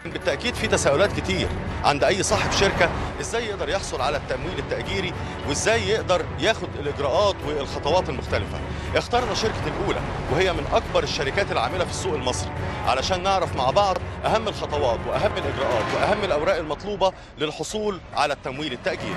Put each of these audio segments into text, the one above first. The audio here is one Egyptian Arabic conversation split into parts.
بالتأكيد في تساؤلات كتير عند أي صاحب شركة إزاي يقدر يحصل على التمويل التأجيري وإزاي يقدر ياخد الإجراءات والخطوات المختلفة اخترنا شركة الأولى وهي من أكبر الشركات العاملة في السوق المصري علشان نعرف مع بعض أهم الخطوات وأهم الإجراءات وأهم الأوراق المطلوبة للحصول على التمويل التأجيري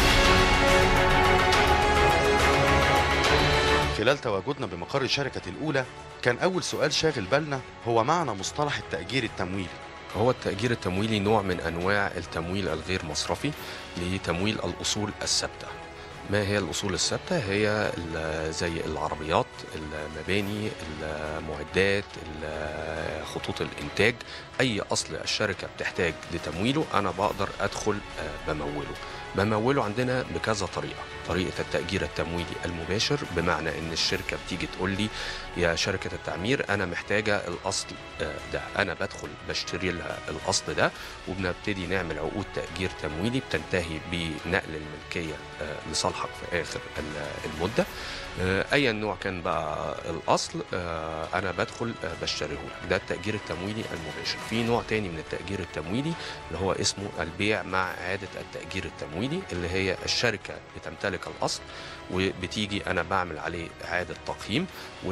خلال تواجدنا بمقر شركة الأولى كان أول سؤال شاغل بالنا هو معنى مصطلح التأجير التمويلي هو التأجير التمويلي نوع من أنواع التمويل الغير مصرفي لتمويل الأصول الثابتة ما هي الأصول الثابتة؟ هي ال- زي العربيات، المباني، المعدات، ال- خطوط الإنتاج، أي أصل الشركة بتحتاج لتمويله أنا بقدر أدخل آه، بموله. بموله عندنا بكذا طريقة طريقة التأجير التمويلي المباشر بمعنى إن الشركة بتيجي تقول لي يا شركة التعمير أنا محتاجة الأصل آه، ده أنا بدخل بشتري لها الأصل ده وبنبتدي نعمل عقود تأجير تمويلي بتنتهي بنقل الملكية آه، لصالحك في آخر ال- المدة آه، أيا نوع كان بقى الأصل آه، أنا بدخل آه، بشتريه لك ده التأجير التمويلي المباشر في نوع تاني من التأجير التمويلي اللي هو اسمه البيع مع إعادة التأجير التمويلي اللي هي الشركة بتمتلك الأصل وبتيجي أنا بعمل عليه إعادة تقييم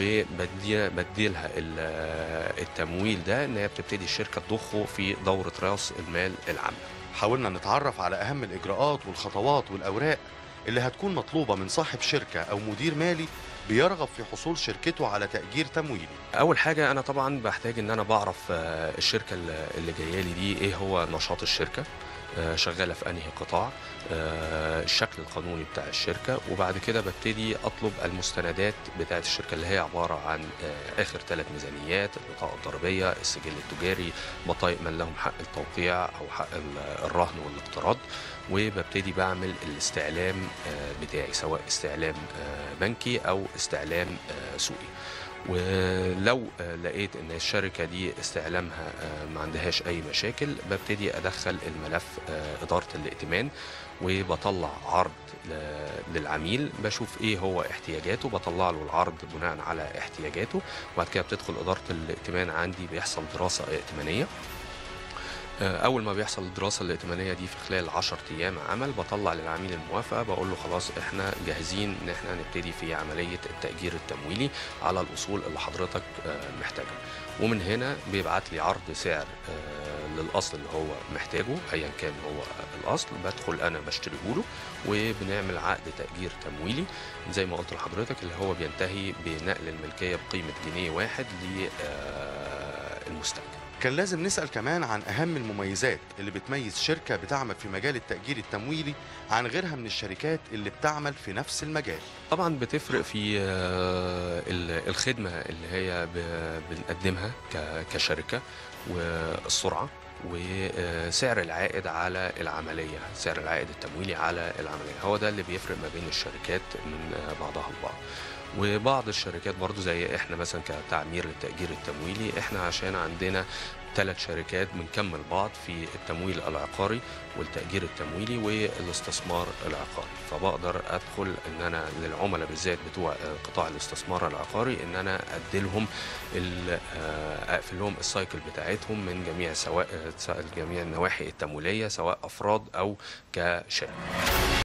وبديلها التمويل ده إن هي بتبتدي الشركة تضخه في دورة رأس المال العامة حاولنا نتعرف على أهم الإجراءات والخطوات والأوراق اللي هتكون مطلوبة من صاحب شركة أو مدير مالي بيرغب في حصول شركته على تأجير تمويلي اول حاجه انا طبعا بحتاج ان انا بعرف آه، الشركه اللي اللي جايه لي دي ايه هو نشاط الشركه آه، شغاله في انهي قطاع آه، الشكل القانوني بتاع الشركه وبعد كده ببتدي اطلب المستندات بتاعه الشركه اللي هي عباره عن آه، اخر ثلاث ميزانيات البطاقه الضريبيه السجل التجاري بطايق من لهم حق التوقيع او حق ال- الرهن والاقتراض وببتدي بعمل الاستعلام آه، بتاعي سواء استعلام آه، بنكي او استعلام آه، سوقي ولو آه، لقيت ان الشركه دي استعلامها آه، ما عندهاش اي مشاكل ببتدي ادخل الملف آه، اداره الائتمان وبطلع عرض ل- للعميل بشوف ايه هو احتياجاته بطلع له العرض بناء على احتياجاته وبعد كده بتدخل اداره الائتمان عندي بيحصل دراسه ائتمانيه آه، اول ما بيحصل الدراسه الائتمانيه دي في خلال 10 ايام عمل بطلع للعميل الموافقه بقول له خلاص احنا جاهزين ان احنا نبتدي في عمليه التاجير التمويلي على الاصول اللي حضرتك آه، محتاجها ومن هنا بيبعت لي عرض سعر آه، للاصل اللي هو محتاجه ايا كان هو الاصل بدخل انا بشتريه له وبنعمل عقد تاجير تمويلي زي ما قلت لحضرتك اللي هو بينتهي بنقل الملكيه بقيمه جنيه واحد للمستاجر كان لازم نسأل كمان عن أهم المميزات اللي بتميز شركة بتعمل في مجال التأجير التمويلي عن غيرها من الشركات اللي بتعمل في نفس المجال طبعا بتفرق في آه، ال- الخدمة اللي هي ب- بنقدمها ك- كشركة والسرعة وسعر العائد على العملية سعر العائد التمويلي على العملية هو ده اللي بيفرق ما بين الشركات من آه، بعضها البعض وبعض الشركات برضو زي احنا مثلا كتعمير للتأجير التمويلي احنا عشان عندنا ثلاث شركات بنكمل بعض في التمويل العقاري والتأجير التمويلي والاستثمار العقاري فبقدر ادخل ان انا للعملاء بالذات بتوع آه، قطاع الاستثمار العقاري ان انا ادي لهم ال- آه، اقفل لهم السايكل بتاعتهم من جميع سواء آه، جميع النواحي التمويليه سواء افراد او كشركه